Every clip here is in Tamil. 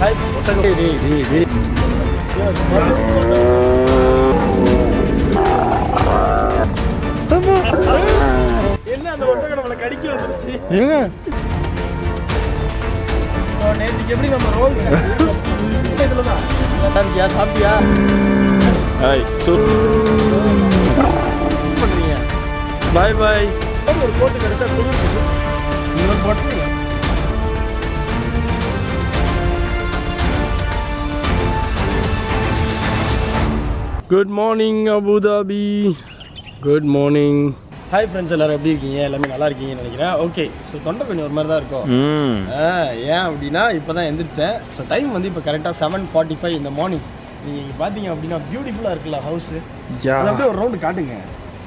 ஹாய் ஒட்டகம் டேய் டேய் டேய் டேய் என்ன அந்த ஒட்டகம் நம்மளை கடிக்க வந்துருச்சு ஏங்க ஓ, நேத்துக்கு எப்படி நம்ம ரோல் இதுல தான் நல்லா இருக்கியா சாப்பிட்டியா ஹாய் சூ என்ன பண்றீங்க பாய் பாய் ஒரு போட்டு கிடைச்சா குளிர் இன்னொரு போட்டு good morning Abu Dhabi good morning hi friends எல்லாரும் எப்படி இருக்கீங்க எல்லாமே நல்லா இருக்கீங்கன்னு நினைக்கிறேன் ஓகே ஸோ தொண்டை கொஞ்சம் ஒரு மாதிரி தான் இருக்கும் ம் ஆ, ஏன் அப்படின்னா இப்போ தான் எந்திரிச்சேன் ஸோ டைம் வந்து இப்போ கரெக்டாக செவன் ஃபார்ட்டி ஃபைவ் இந்த மார்னிங் நீங்கள் இங்கே பார்த்தீங்க அப்படின்னா பியூட்டிஃபுல்லாக இருக்குல்ல ஹவுஸு யா அது அப்படியே ஒரு ரவுண்டு காட்டுங்க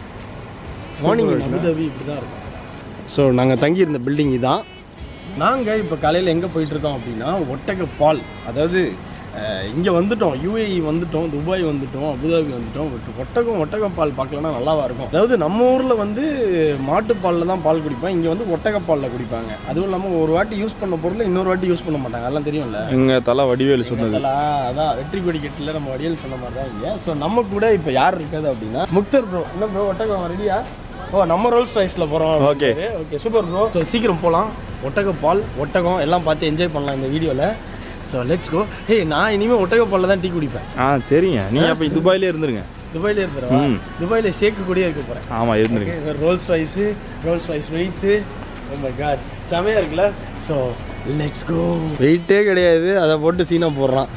மார்னிங் அபுதாபி இப்படி தான் இருக்கும் ஸோ நாங்கள் தங்கியிருந்த பில்டிங் தான் நாங்கள் இப்போ காலையில் எங்கே போயிட்டுருக்கோம் அப்படின்னா ஒட்டக பால் அதாவது இங்கே வந்துட்டோம் யூஏஇ வந்துட்டோம் துபாய் வந்துட்டோம் அபுதாபி வந்துட்டோம் பட் ஒட்டகம் ஒட்டகம் பால் பார்க்கலன்னா நல்லாவா இருக்கும் அதாவது நம்ம ஊரில் வந்து மாட்டுப்பாலில் தான் பால் குடிப்போம் இங்கே வந்து ஒட்டகப்பாலில் குடிப்பாங்க அதுவும் இல்லாமல் ஒரு வாட்டி யூஸ் பண்ண பொருளை இன்னொரு வாட்டி யூஸ் பண்ண மாட்டாங்க அதெல்லாம் தெரியும்ல எங்க தலை வடிவேலு சொன்னது அதெல்லாம் அதான் வெற்றி கொடி கட்டில நம்ம வடியல் சொன்ன மாதிரி தான் இங்கே ஸோ நம்ம கூட இப்போ யார் இருக்காது அப்படின்னா முக்தர் ப்ரோ என்ன ப்ரோ ஒட்டகம் ரெடியா ஓ நம்ம ரோல்ஸ் ரைஸில் போகிறோம் Okay. Okay super bro so சீக்கிரம் போகலாம் ஒட்டக பால் ஒட்டகம் எல்லாம் பார்த்து என்ஜாய் பண்ணலாம் இந்த வீடியோவில் ஸோ லெட்ஸ் கோ ஹே நான் இனிமேல் ஒட்டக பாலில் தான் டீ குடிப்பேன் ஆ சரிங்க நீங்க அப்ப துபாயிலே இருந்துருங்க துபாயிலே இருந்துருவா ம். துபாயில் ஷேக்கு கூடயே இருக்க போகிறேன் ஆமா இருந்துருங்க Rolls Royce Rolls Royce weight ரொம்ப காட் செமையாக இருக்குல்ல ஸோ லெட்ஸ் கோ வெயிட்டே கிடையாது அதை போட்டு சீனா போடுறான்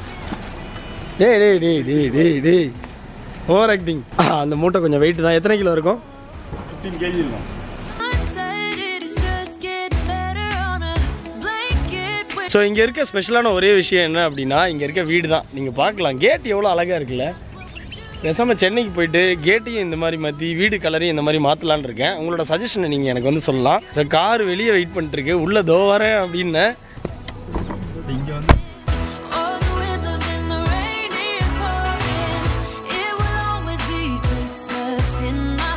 டேய் டேய் டேய் டேய் டேய் டேய் ஓவர் ஆக்டிங் அந்த மூட்டை கொஞ்சம் வெயிட் தான் எத்தனை கிலோ இருக்கும் ஃபிஃப்டீன் கேஜி இருக்கும் Unsaid it's just getting better on a blanket with so இங்கே இருக்க ஸ்பெஷலான ஒரே விஷயம் என்ன அப்படின்னா இங்கே இருக்க வீடு தான் நீங்கள் பார்க்கலாம் கேட் எவ்வளோ அழகாக இருக்குல்ல பேசாமல் சென்னைக்கு போயிட்டு கேட்டையும் இந்த மாதிரி மாற்றி வீடு கலரையும் இந்த மாதிரி மாற்றலான்னு இருக்கேன் உங்களோட சஜஷனை நீங்கள் எனக்கு வந்து சொல்லலாம் ஸோ கார் வெளியே வெயிட் பண்ணிட்டுருக்கு உள்ளே தோ வரேன் அப்படின்னு இங்கே வந்து all the windows and the rain is pouring. It will always be Christmas in my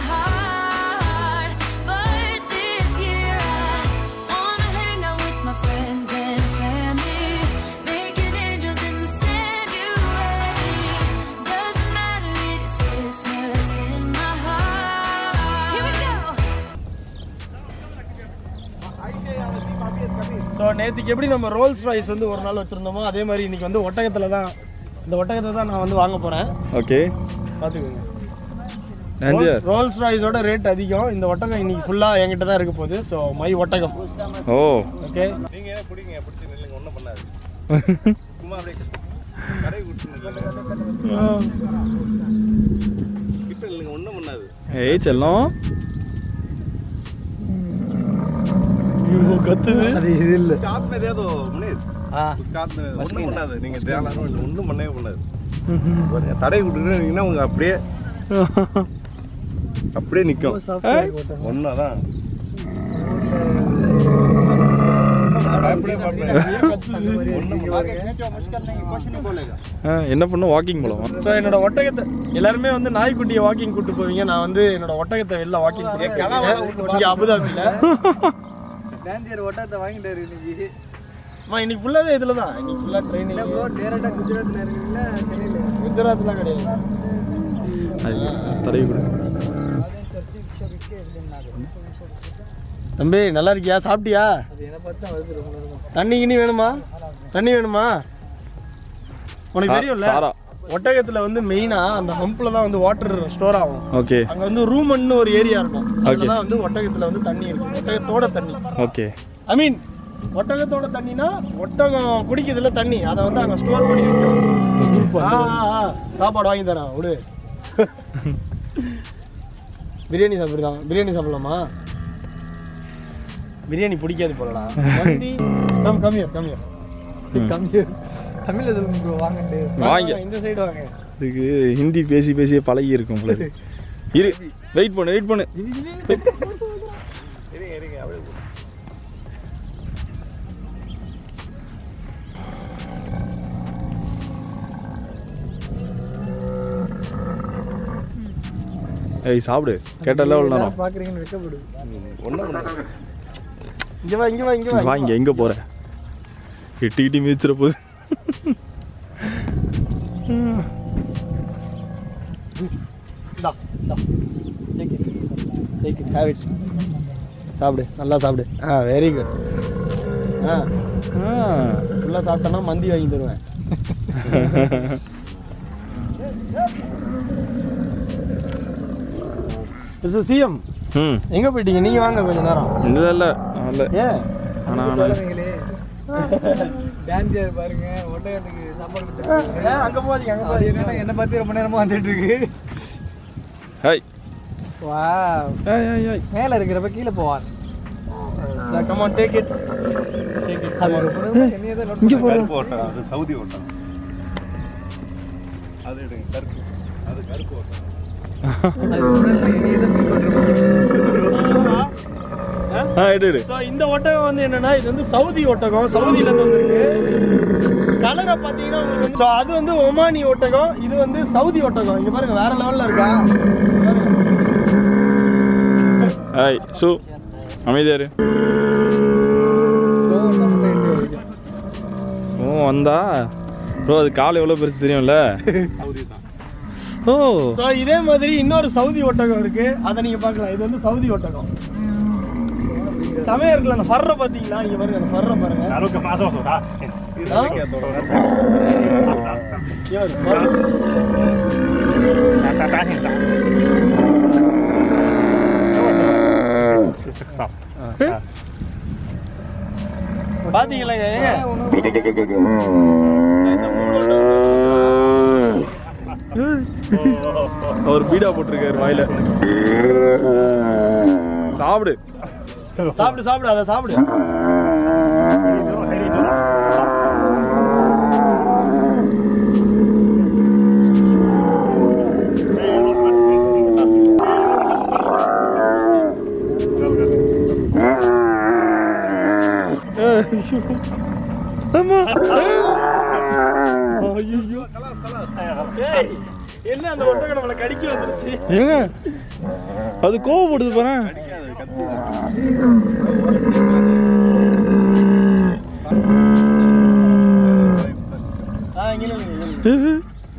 heart. But this year I wanna hang out with my friends and family, making angels in the sand. You ready? Doesn't matter, it is Christmas in my heart. Here we go. So நேற்றுக்கு எப்படி நம்ம ரோல்ஸ் ராய்ஸ் வந்து ஒரு நாள் வச்சுருந்தோமோ அதே மாதிரி இன்னைக்கு வந்து ஒட்டகத்தில் தான் இந்த ஒட்டகத்தை தான் நான் வந்து வாங்க போகிறேன் ஓகே பார்த்துக்கோங்க நஞ்சர் ரோல்ஸ் ராய்ஸோட ரேட் அதிகம் இந்த ஒட்டகம் இன்னைக்கு ஃபுல்லாக என்கிட்ட தான் இருக்க போகுது ஸோ மை ஒட்டகம் ஓ ஓகே நீங்க என்ன பிடிங்க பிடிச்சி நில்லுங்க ஒன்றும் பண்ணாது சும்மா அப்படியே கடை கொடுத்து கிட்ட இல்லைங்க ஒன்றும் பண்ணாது ஏய் செல்லம் கத்துது அது இது இல்லை காத்துனது ஏதோ முனீர் ஆ காத்துனது ஒன்றும் பண்ணாது நீங்க தேவையான இல்லை ஒன்றும் பண்ணவே பண்ணாது பாருங்க, தடை விட்டுருந்தீங்கன்னா உங்க அப்படியே அப்படியே நிற்கும் ஒன்றா தான் ஆ, என்ன பண்ணும் வாக்கிங் போலாம் ஸோ என்னோட ஒட்டகத்தை எல்லாருமே வந்து நாய்க்குட்டியை வாக்கிங் கூட்டு போவீங்க நான் வந்து என்னோட ஒட்டகத்தை வெளில வாக்கிங் கூட்டு இங்கே அபுதாபியில் டேஞ்சர் ஒட்டத்தை வாங்கிட்டாரு இன்னைக்கு அம்மா இன்னைக்கு ஃபுல்லாகவே இதில் தான் இன்னைக்கு ஃபுல்லாக ட்ரெயினிங் ப்ரோ டேரக்டா குஜராத்ல இருக்கீங்களா சென்னையில குஜராத்லாம் கிடையாது தடவி கொடு தம்பி நல்லா இருக்கியா சாப்பிட்டியா அது என்ன பார்த்து தான் வருது ரொம்ப நேரமா தண்ணி கிண்ணி வேணுமா தண்ணி வேணுமா உனக்கு சா- தெரியும்ல சாரா. ஒட்டகத்துல வந்து மெயினா அந்த ஹம்ப்ல தான் வந்து வாட்டர் ஸ்டோர் ஆகும் ஓகே அங்க வந்து ரூமன்னு ஒரு ஏரியா இருக்கும் அதுல வந்து ஒட்டகத்துல வந்து தண்ணி இருக்கும் ஒட்டகத்தோட தண்ணி ஓகே ஐ மீன் ஒட்டகத்தோட தண்ணினா ஒட்டகம் குடிக்கிறதுல தண்ணி அதை வந்து அங்க ஸ்டோர் பண்ணி வைக்கும் ஆ, ஆ, ஆ. சாப்பாடு வாங்கி தரேன் விடு பிரியாணி சாப்பிடுதான் பிரியாணி சாப்பிடலாமா பிரியாணி பிடிக்காது போலடா வண்டி கம் கம்மியர் கம்மியர் கம்மி தமிழ்ல சொல்லுங்க ப்ரோ வாங்கட்டு வாங்க இந்த சைடு வாங்க இதுக்கு ஹிந்தி பேசி பேசியே பழகி இருக்கும் போல இருக்கு. இரு வெயிட் பண்ணு வெயிட் பண்ணு ஏய் சாப்பிடு கேட்டால எவ்வளோ நேரம் பாக்குறீங்கன்னு வெக்கப்படுது ஒன்றும் பண்ணாது இங்க வா இங்க வா இங்க வா வா இங்க எங்க போற எட்டி கிட்டி மிதிச்சிட போகுது இந்தா இந்தா take it take it have it சாப்பிடு நல்லா சாப்பிடு ஆ வெரி குட் ஆ ஆ ஃபுல்லாக சாப்பிட்டோன்னா மந்தி வாங்கி தருவேன் மிஸ்டர் சிஎம் ம் எங்கே போயிட்டீங்க நீங்கள் வாங்க கொஞ்ச நேரம் இல்லை இல்லை இல்லை ஏன் ஆனால் ஆனால் குழந்தைங்களே டான்ஸர் பாருங்க ஒட்டகத்துக்கு சாப்பாடு கொடுத்துருக்காங்க ஏன் அங்கே போகாதீங்க அங்கே அது போகாதீங்க என்னன்னா என்ன பார்த்து ரொம்ப நேரமா வந்துட்டு இருக்கு ஹாய் வா ஏய் ஏய் ஏய் மேல இருக்கிறப்ப கீழே போவான் come on take it take it அது ரொம்ப நேரமா என்னைய தான் note இங்கே போகிறோம் கருப்பு ஓட்டம் அது சவுதி ஓட்டம் அது எடுங்க கருப்பு அது கருப்பு ஓட்டம் அது ரொம்ப நேரமா என்னைய தான் feel பண்றேன். ஆ எடு எடு ஸோ இந்த ஒட்டகம் வந்து என்னன்னா இது வந்து சவுதி ஒட்டகம் சவுதியில இருந்து வந்திருக்கு கலரை பார்த்தீங்கன்னா உங்களுக்கு வந்து- ஸோ அது வந்து ஒமானி ஒட்டகம் இது வந்து சவுதி ஒட்டகம் இங்க பாருங்க வேற லெவல்ல இருக்கா ஹாய் சு அமைதியாரு Slow ஆ தான் போயிட்டு இருக்கு. ஓ வந்தா ப்ரோ அது கால் எவ்வளோ பெருசு தெரியும்ல சவுதி தான் ஓ ஸோ இதே மாதிரி இன்னொரு சவுதி ஒட்டகம் இருக்கு அதை நீங்க பார்க்கலாம் இது வந்து சவுதி ஒட்டகம் செமையா இருக்குல்ல அந்த ஃபர்ரை பார்த்தீங்களா இங்க பாருங்க அந்த ஃபர்ரை பாருங்க அளவுக்கு மாசம் சொல்றா இது ஆ? வரைக்கும் அதோட இங்க பாருங்க, fur. பாத்தீங்களாங்க ஏங்க இந்த மூணு ஒட்டகம் அவர் பீடா போட்டிருக்காரு வாயில சாப்பிடு சாப்பிடு சாப்பிடு அதை சாப்பிடு ஆமா ஐயோ ஏய் என்ன அந்த ஒட்டகம் நம்மளை கடிக்க வந்துருச்சு ஏங்க அது கோவப்படுது பாரு ஆ இங்க நில்லுங்க, இங்க நில்லுங்க.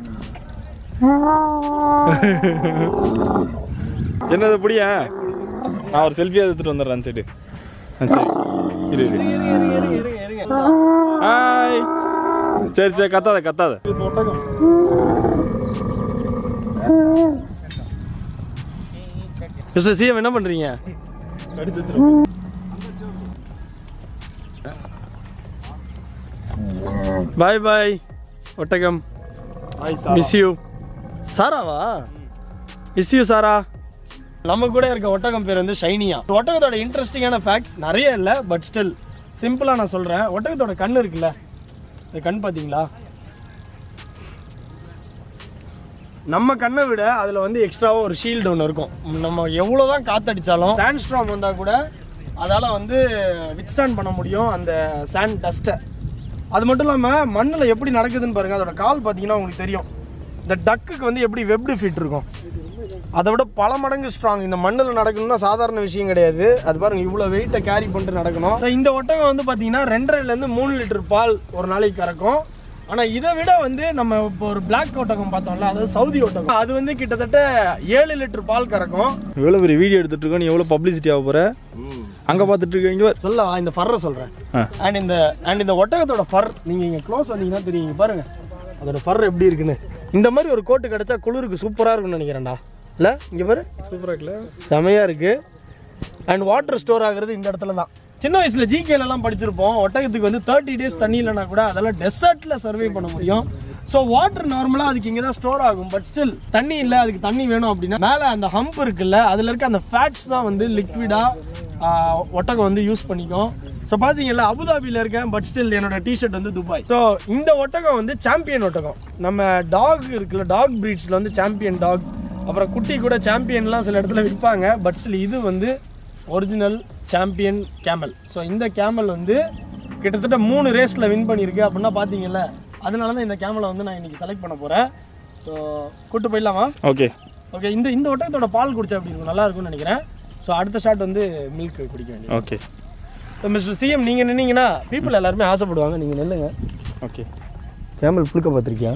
என்னது புடியா நான் ஒரு செல்ஃபியாக எடுத்துட்டு வந்துடுறேன் சைடு ஆ சரி இரு இரு இருங்க இருங்க இருங்க இருங்க ஹாய் சரி சரி கத்தாத கத்தாத இது ஒட்டகம் மிஸ்டர் சிஎம் என்ன பண்றீங்க கடிச்சு வச்சிருக்கோம் பாய் பாய் ஒட்டகம் மிஸ் யூ சாராவா மிஸ் யூ சாரா நம்ம கூட இருக்க ஒட்டகம் பேர் வந்து ஷைனியா ஒட்டகத்தோட இன்ட்ரெஸ்டிங்கான ஃபேக்ட்ஸ் நிறைய இல்லை பட் ஸ்டில் சிம்பிளாக நான் சொல்கிறேன் ஒட்டகத்தோட கண் இருக்குல்ல இந்த கண் பார்த்தீங்களா நம்ம கண்ணை விட அதில் வந்து எக்ஸ்ட்ராவாக ஒரு ஷீல்டு ஒன்று இருக்கும் நம்ம எவ்வளோ தான் காற்றடிச்சாலும் சாண்ட் ஸ்ட்ராம் வந்தால் கூட அதால் வந்து வித்ஸ்டாண்ட் பண்ண முடியும் அந்த சாண்ட் டஸ்ட்டை அது மட்டும் இல்லாமல் மண்ணில் எப்படி நடக்குதுன்னு பாருங்கள் அதோட கால் பார்த்தீங்கன்னா உங்களுக்கு தெரியும் இந்த டக்குக்கு வந்து எப்படி வெப்டு ஃபீட் இருக்கும் அதை விட பல மடங்கு ஸ்ட்ராங் இந்த மண்ணில் நடக்கணும்னா சாதாரண விஷயம் கிடையாது அது பாருங்க இவ்வளோ வெயிட்டை கேரி பண்ணிட்டு நடக்கணும் So, இந்த ஒட்டகம் வந்து பார்த்தீங்கன்னா ரெண்டரைலேருந்து மூணு லிட்டர் பால் ஒரு நாளைக்கு கறக்கும் ஆனால் இதை விட வந்து நம்ம இப்போ ஒரு பிளாக் ஒட்டகம் பார்த்தோம்ல அதாவது சவுதி ஒட்டகம் அது வந்து கிட்டத்தட்ட ஏழு லிட்டர் பால் கறக்கும் எவ்வளோ பெரிய வீடியோ எடுத்துட்டு இருக்கோம் நீ எவ்வளோ பப்ளிசிட்டி ஆக போற அங்கே பார்த்துட்டு இருக்க இங்கே சொல்லவா இந்த ஃபர்ரை சொல்கிறேன் ஆ. அண்ட் இந்த அண்ட் இந்த ஒட்டகத்தோட ஃபர் நீங்கள் இங்கே க்ளோஸ் வந்தீங்கன்னா தெரியும் இங்க பாருங்க அதோட ஃபர் எப்படி இருக்குன்னு இந்த மாதிரி ஒரு கோட்டு கிடைச்சா குளிருக்கு சூப்பராக இருக்கும்னு நினைக்கிறேன்டா இல்லை இங்கே பாரு சூப்பரா இருக்குல்ல செமையாக இருக்குது அண்ட் வாட்டர் ஸ்டோர் ஆகுறது இந்த இடத்துல தான் சின்ன வயசில் ஜிகேலலாம் படிச்சிருப்போம் ஒட்டகத்துக்கு வந்து தேர்ட்டி டேஸ் தண்ணி இல்லைனா கூட அதெல்லாம் டெசர்ட்டில் சர்வே பண்ண முடியும் ஸோ வாட்டர் நார்மலாக அதுக்கு இங்கே தான் ஸ்டோர் ஆகும் பட் ஸ்டில் தண்ணி இல்லை அதுக்கு தண்ணி வேணும் அப்படின்னா மேலே அந்த ஹம்ப் இருக்குல்ல அதில் இருக்க அந்த ஃபேட்ஸ் தான் வந்து லிக்விடாக ஒட்டகம் வந்து யூஸ் பண்ணிக்கும் ஸோ பார்த்தீங்கல்ல அபுதாபியில் இருக்கேன் பட் ஸ்டில் என்னோட டிஷர்ட் வந்து துபாய் ஸோ இந்த ஒட்டகம் வந்து சாம்பியன் ஒட்டகம் நம்ம டாக் இருக்குல்ல டாக் பிரீட்ஸில் வந்து சாம்பியன் டாக் அப்புறம் குட்டி கூட சாம்பியன்லாம் சில இடத்துல விற்பாங்க பட் ஸ்டில் இது வந்து ஒரிஜினல் சாம்பியன் கேமல் ஸோ இந்த கேமல் வந்து கிட்டத்தட்ட மூணு ரேஸில் வின் பண்ணியிருக்கு அப்படின்னா பார்த்தீங்கல்ல அதனால தான் இந்த கேமலை வந்து நான் இன்னைக்கு செலக்ட் பண்ண போகிறேன் ஸோ கூட்டு போயிடலாமா ஓகே ஓகே இந்த இந்த ஒட்டகத்தோட பால் குடிச்சா அப்படி இருக்கும் நல்லா இருக்கும்னு நினைக்கிறேன் ஸோ அடுத்த ஷாட் வந்து மில்க் குடிக்க வேண்டியது ஓகே ஸோ மிஸ்டர் சிஎம் நீங்கள் நின்னீங்கன்னா பீப்புள் எல்லாருமே ஆசைப்படுவாங்க நீங்கள் நில்லுங்க ஓகே கேமல் புழுக்க பார்த்துருக்கியா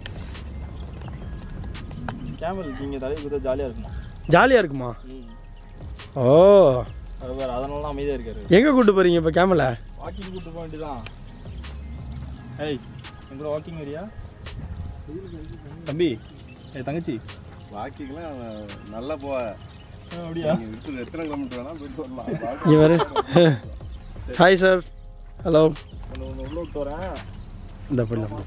கேமல் நீங்கள் தலையை கொடுத்தா ஜாலியாக இருக்குமா ஜாலியாக இருக்குமா ஓ அது வேறு அதனால அமைதியாக இருக்காரு எங்கே கூப்பிட்டு போகிறீங்க இப்போ கேமலை வாக்கிங் கூப்பிட்டு போக வேண்டியதான் ஏய் எங்களோட வாக்கிங் வரியா தம்பி ஏய் தங்கச்சி வாக்கிக்கெல்லாம் நல்லா போவ ஆ, அப்படியா நீங்க விட்டு எத்தனை கிலோமீட்டர் வேணா போயிட்டு வரலாம் இங்கே வரு ஹாய் சார் ஹலோ ஒன்று ஒன்று உள்ள விட்டு வரேன் இந்த பண்ணலாம்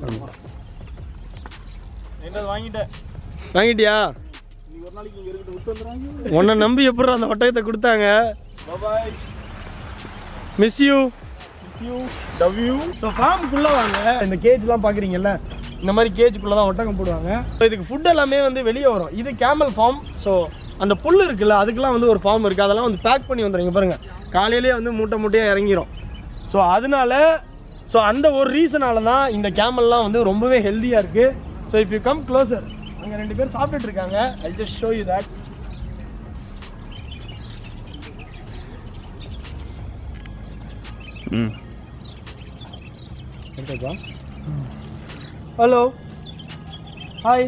என்னது வாங்கிட்டேன் வாங்கிட்டியா இன்னைக்கு ஒரு நாளைக்கு இங்கே இருக்கட்டும் விட்டு வந்துடுறாங்க உன்னை நம்பி எப்படி அந்த ஒட்டகத்தை கொடுத்தாங்க பாய் மிஸ் யூ யூ டவ் யூ ஸோ ஃபார்முக்குள்ளே வாங்க இந்த கேஜ்லாம் பார்க்குறீங்கல்ல இந்த மாதிரி கேஜுக்குள்ளே தான் ஒட்டகம் போடுவாங்க ஸோ இதுக்கு ஃபுட் எல்லாமே வந்து வெளியே வரும் இது கேமல் ஃபார்ம் ஸோ அந்த புல் இருக்குல்ல அதுக்கெல்லாம் வந்து ஒரு ஃபார்ம் இருக்குது அதெல்லாம் வந்து பேக் பண்ணி வந்துடுங்க பாருங்கள் காலையிலேயே வந்து மூட்டை மூட்டையாக இறங்கிரும் ஸோ அதனால ஸோ அந்த ஒரு ரீசனால தான் இந்த கேமல்லாம் வந்து ரொம்பவே ஹெல்த்தியாக இருக்குது so if you come closer அங்கே ரெண்டு பேர் சாப்பிட்டுட்டு இருக்காங்க I just show you that ம் எடுத்தாச்சா ஹலோ ஹாய்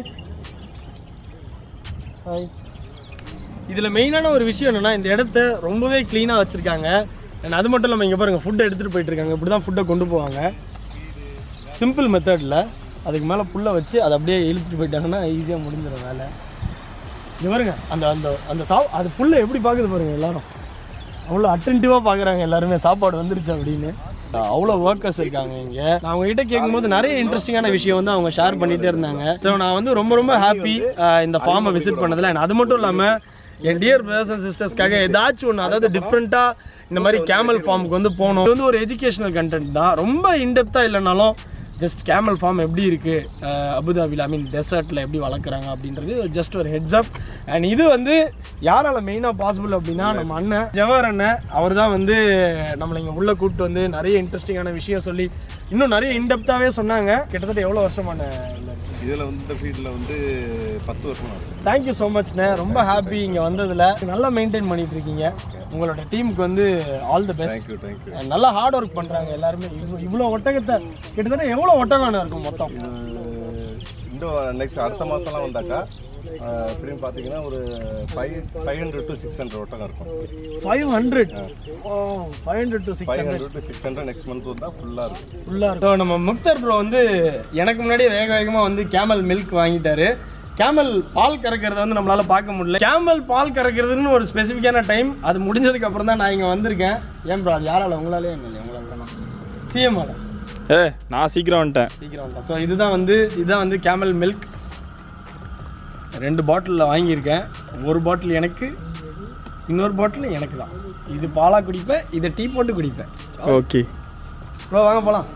ஹாய் இதில் மெயினான ஒரு விஷயம் என்னென்னா இந்த இடத்த ரொம்பவே க்ளீனாக வச்சுருக்காங்க அண்ட் அது மட்டும் இல்லாமல் இங்கே பாருங்கள் ஃபுட்டை எடுத்துகிட்டு போயிட்டுருக்காங்க இப்படி தான் ஃபுட்டை கொண்டு போவாங்க சிம்பிள் மெத்தடில் அதுக்கு மேலே புல்லை வச்சு அதை அப்படியே இழுத்துட்டு போயிட்டாங்கன்னா ஈஸியாக முடிஞ்சிடும் வேலை இங்கே பாருங்க அந்த அந்த அந்த சா அது புல்லை எப்படி பார்க்குது பாருங்க எல்லாரும் அவ்வளோ அட்டன்டிவாக பார்க்குறாங்க எல்லாருமே சாப்பாடு வந்துருச்சு அப்படின்னு அவ்வளோ ஒர்க்கர்ஸ் இருக்காங்க இங்கே நான் அவங்ககிட்ட கேட்கும்போது நிறைய இன்ட்ரெஸ்டிங்கான விஷயம் வந்து அவங்க ஷேர் பண்ணிகிட்டே இருந்தாங்க ஸோ நான் வந்து ரொம்ப ரொம்ப ஹாப்பி இந்த ஃபார்மை விசிட் பண்ணதில் and அது மட்டும் இல்லாமல் என் டியர் பிரதர்ஸ் அண்ட் சிஸ்டர்ஸ்க்காக ஏதாச்சும் ஒன்று அதாவது டிஃப்ரெண்ட்டாக இந்த மாதிரி கேமல் ஃபார்முக்கு வந்து போகணும் இது வந்து ஒரு எஜுகேஷனல் கண்டென்ட் தான் ரொம்ப இன்டெப்த்தாக இல்லைனாலும் ஜஸ்ட் கேமல் ஃபார்ம் எப்படி இருக்குது அபுதாபியில் ஐ மீன் டெசர்ட்டில் எப்படி வளர்க்குறாங்க அப்படின்றது ஜஸ்ட் ஒரு ஹெட்ஸ் அப் அண்ட் இது வந்து யாரால மெயினாக பாசிபிள் அப்படின்னா நம்ம அண்ணன் ஜவஹர் அண்ணன் அவர் தான் வந்து நம்மளை இங்கே உள்ளே கூப்பிட்டு வந்து நிறைய இன்ட்ரெஸ்டிங்கான விஷயம் சொல்லி இன்னும் நிறைய இன்டெப்த்தாகவே சொன்னாங்க கிட்டத்தட்ட எவ்வளோ வருஷமான இதுல வந்து இந்த ஃபீல்டில் வந்து பத்து வருஷம் ஆகுது தேங்க்யூ ஸோ மச்ண்ணே ரொம்ப ஹாப்பி இங்கே வந்ததில் நல்லா மெயின்டைன் பண்ணிட்டு இருக்கீங்க உங்களோட டீமுக்கு வந்து all the best thank you thank you நல்லா ஹார்ட் ஒர்க் பண்ணுறாங்க எல்லாருமே இவ்வளோ இவ்வளோ ஒட்டகத்தை கிட்டத்தட்ட எவ்வளோ ஒட்டகம் இருக்கும் மொத்தம் இந்த நெக்ஸ்ட் அடுத்த மாதம்லாம் வந்தாக்கா அஹ், எப்படின்னு பார்த்தீங்கன்னா ஒரு five five hundred to six hundred ஒட்டகம் இருக்கும் five hundred five hundred to six five hundred hundred to six hundred next month வந்தால் ஃபுல்லாக இருக்கும் ஃபுல்லாக இருக்கும் நம்ம முக்தர் ப்ரோ வந்து எனக்கு முன்னாடியே வேக வேகமாக வந்து கேமல் மில்க் வாங்கிட்டாரு கேமல் பால் கறக்கிறத வந்து நம்மளால பார்க்க முடியல கேமல் பால் கறக்கிறதுன்னு ஒரு ஸ்பெசிஃபிக்கான டைம் அது முடிஞ்சதுக்கு அப்புறம் தான் நான் இங்கே வந்திருக்கேன் ஏன் ப்ரோ அது யாரால உங்களாலே இல்லை உங்களால தானே சிஎம்ஆல ஏ நான் சீக்கிரம் வந்துட்டேன் சீக்கிரம் வந்துட்டேன் ஸோ இதுதான் வந்து இதுதான் வந்து கேமல் மில்க் ரெண்டு பாட்டிலில் வாங்கியிருக்கேன் ஒரு பாட்டில் எனக்கு இன்னொரு பாட்டில் எனக்கு தான் இது பாலாக குடிப்பேன் இதை டீ போட்டு குடிப்பேன் ஓகே ப்ரோ வாங்க போகலாம்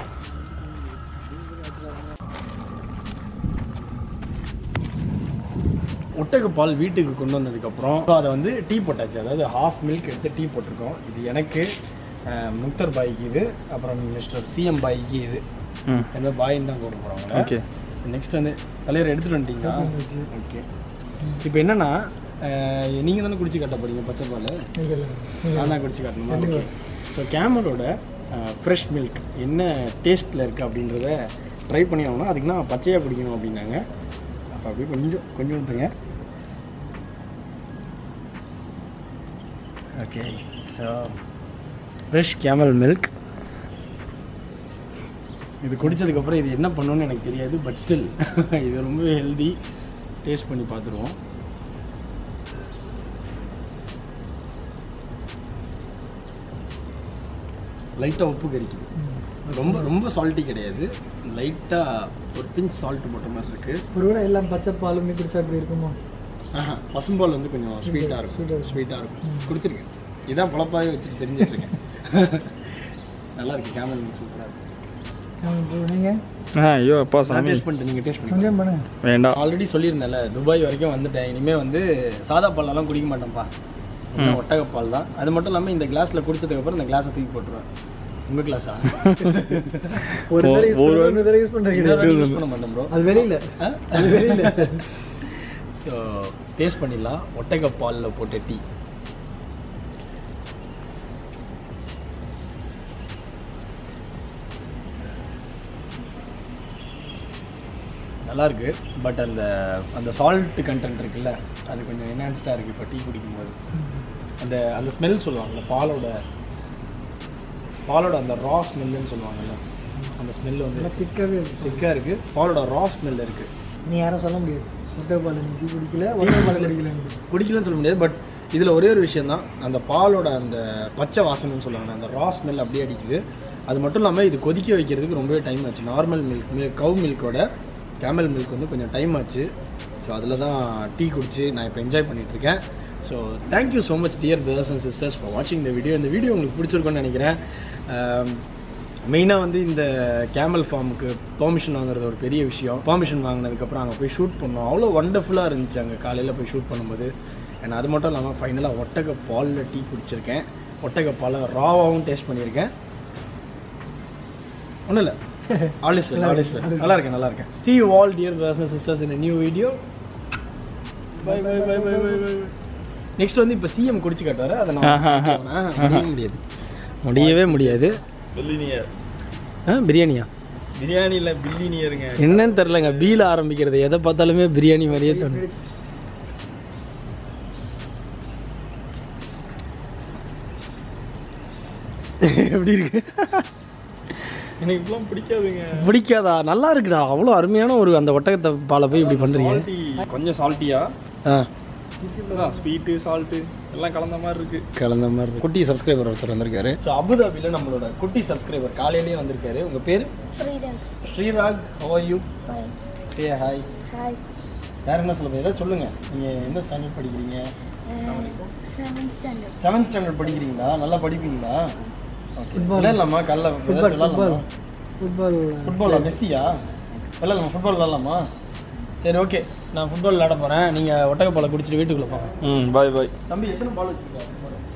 ஒட்டகப்பால் வீட்டுக்கு கொண்டு வந்ததுக்கப்புறம் ஸோ அதை வந்து டீ போட்டாச்சு அதாவது ஹாஃப் மில்க் எடுத்து டீ போட்டிருக்கோம் இது எனக்கு அஹ், முக்தர் பாய்க்கு இது அப்புறம் மிஸ்டர் சிஎம் பாய்க்கு இது ம் என்ன பாயின்னு தான் கூப்பிட போகிறோம் ஓகே நெக்ஸ்ட் வந்து தலைவர் எடுத்துகிட்டு வந்துட்டீங்களா ஓகே இப்போ என்னன்னா நீங்கள் தானே குடிச்சு காட்ட போறீங்க பச்சை பால் நான் தான் குடிச்சு காட்டணுமா ஓகே ஸோ கேமரோட ஃப்ரெஷ் மில்க் என்ன டேஸ்ட்டில் இருக்குது அப்படின்றத ட்ரை பண்ணி ஆகணும் அதுக்கு நான் பச்சையாக குடிக்கணும் அப்படின்னாங்க அப்போ அப்படியே கொஞ்சம் கொஞ்சம் ஊற்றுங்க okay so fresh camel milk இது குடிச்சதுக்கப்புறம் இது என்ன பண்ணுன்னு எனக்கு தெரியாது பட் ஸ்டில் இது ரொம்பவே ஹெல்தி டேஸ்ட் பண்ணி பார்த்துருவோம் லைட்டாக உப்பு கறிக்குது ரொம்ப ரொம்ப சால்ட்டி கிடையாது லைட்டாக ஒரு பிஞ்ச் சால்ட் போட்ட மாதிரி இருக்குது ஒருவேளை எல்லாம் பச்சை பாலுமே குடிச்சா அப்படி இருக்குமா ஆஹா பசும்பால் வந்து கொஞ்சம் ஸ்வீட்டாக இருக்கும் ஸ்வீட்டாக இருக்கும் குடிச்சிருக்கேன் இதான் பொழப்பாகவே வச்சுட்டு தெரிஞ்சிட்ருக்கேன் நல்லா இருக்கு கேமல் சூப்பராக இருக்கு நீங்கள் ஆ ஐயோ அப்பா நான் சாமி டேஸ்ட் பண்ணிட்டு நீங்கள் டேஸ்ட் பண்ணி கொஞ்சம் பண்ணுங்க வேண்டாம் ஆல்ரெடி சொல்லியிருந்தேன்ல துபாய் வரைக்கும் வந்துட்டேன் இனிமேல் வந்து சாதா பாலெல்லாம் குடிக்க மாட்டேன்ப்பா ஒட்டகப்பால் தான் அது மட்டும் இல்லாமல் இந்த கிளாஸில் குடிச்சதுக்கப்புறம் இந்த கிளாஸை தூக்கி போட்டுருவேன் உங்கள் கிளாஸா ஒரு ஓ- தடவை யூஸ் ஒரு- பண்ணுறது தடவை யூஸ் பண்ணுறீங்க யூஸ் பண்ண மாட்டேன் ப்ரோ அது வெளியில அது வெளியில ஸோ டேஸ்ட் பண்ணிடலாம் ஒட்டகப்பாலில் போட்ட டீ நல்லா இருக்கு பட் அந்த அந்த சால்ட் கண்டென்ட் இருக்குல்ல அது கொஞ்சம் என்ஹான்ஸ்டாக இருக்குது இப்போ டீ குடிக்கும்போது அந்த அந்த ஸ்மெல் சொல்லுவாங்கல்ல பாலோட பாலோட அந்த ரா ஸ்மெல்லுன்னு சொல்லுவாங்கல்ல அந்த ஸ்மெல் வந்து திக்காகவே இருக்கு திக்காக இருக்குது பாலோட ரா ஸ்மெல் இருக்குது நீ யாரும் சொல்ல முடியாது ஒட்டை பால் நீ டீ குடிக்கல ஒட்டை பால் குடிக்கல குடிக்கலன்னு சொல்ல முடியாது பட் இதில் ஒரே ஒரு விஷயம் தான் அந்த பாலோட அந்த பச்சை வாசனைன்னு சொல்லுவாங்க அந்த ரா ஸ்மெல் அப்படியே அடிக்குது அது மட்டும் இல்லாமல் இது கொதிக்க வைக்கிறதுக்கு ரொம்பவே டைம் ஆச்சு நார்மல் மில்க் மில்க் கவு மில்கோட கேமல் மில்க் வந்து கொஞ்சம் டைம் ஆச்சு ஸோ அதில் தான் டீ குடிச்சு நான் இப்போ என்ஜாய் பண்ணிகிட்ருக்கேன் so thank you so much dear brothers and sisters for வாட்சிங் இந்த வீடியோ இந்த வீடியோ உங்களுக்கு பிடிச்சிருக்கும்னு நினைக்கிறேன் மெயினாக வந்து இந்த கேமல் ஃபார்முக்கு பெர்மிஷன் வாங்குறது ஒரு பெரிய விஷயம் பெர்மிஷன் வாங்கினதுக்கப்புறம் அங்கே போய் ஷூட் பண்ணோம் அவ்வளோ வண்டர்ஃபுல்லாக இருந்துச்சு அங்கே காலையில் போய் ஷூட் பண்ணும்போது அண்ட் அது மட்டும் இல்லாமல் ஃபைனலாக ஒட்டக பாலில் டீ குடிச்சிருக்கேன் ஒட்டக பாலை ராவாகவும் டேஸ்ட் பண்ணியிருக்கேன் ஒன்றும் இல்லை all is well all is well நல்லா இருக்கேன் நல்லா இருக்கேன் see you all dear brothers sisters in new video bye bye bye bye bye bye next வந்து இப்போ சிஎம் குடிச்சு காட்டுவார் அதை நான் முடிய முடியாது முடியவே முடியாது பில்லினியர் ஆ பிரியாணியா பிரியாணி இல்லை பில்லினியருங்க என்னன்னு தெரிலங்க பீல ஆரம்பிக்கிறது எதை பார்த்தாலுமே பிரியாணி மாதிரியே தோணும் எப்படி இருக்கு எனக்கு இப்பெல்லாம் பிடிக்காதுங்க பிடிக்காதா நல்லா இருக்குடா அவ்வளோ அருமையான ஒரு அந்த ஒட்டகத்தை பாலை போய் இப்படி பண்ணுறீங்க சால்ட்டி கொஞ்சம் சால்ட்டியா ஆ அதான் ஸ்வீட்டு சால்ட்டு எல்லாம் கலந்த மாதிரி இருக்கு கலந்த மாதிரி இருக்கு. குட்டி சப்ஸ்கிரைபர் ஒருத்தர் வந்திருக்காரு ஸோ அபுதாபியில் நம்மளோட குட்டி சப்ஸ்கிரைபர் காலையிலேயே வந்திருக்காரு உங்கள் பேர் Sreerag how you say hi Hi, வேற என்ன சொல்லுங்க ஏதாவது சொல்லுங்க நீங்கள் எந்த ஸ்டாண்டர்ட் படிக்கிறீங்க uh, seventh standard. Seventh standard படிக்கிறீங்களா நல்லா படிப்பீங்களா Football. விளையாடலாமா கல்ல ஃபுட்பால் ஃபுட்பால் ஃபுட்பால் ஃபுட்பாலா மெஸ்ஸியா விளையாடலாமா ஃபுட்பால் விளையாடலாமா சரி ஓகே நான் ஃபுட்பால் விளையாட போகிறேன் நீங்கள் ஒட்டக பாலை குடிச்சிட்டு வீட்டுக்குள்ளே போங்க ம் பாய் பாய் தம்பி எத்தனை பால் வச்சுருக்காரு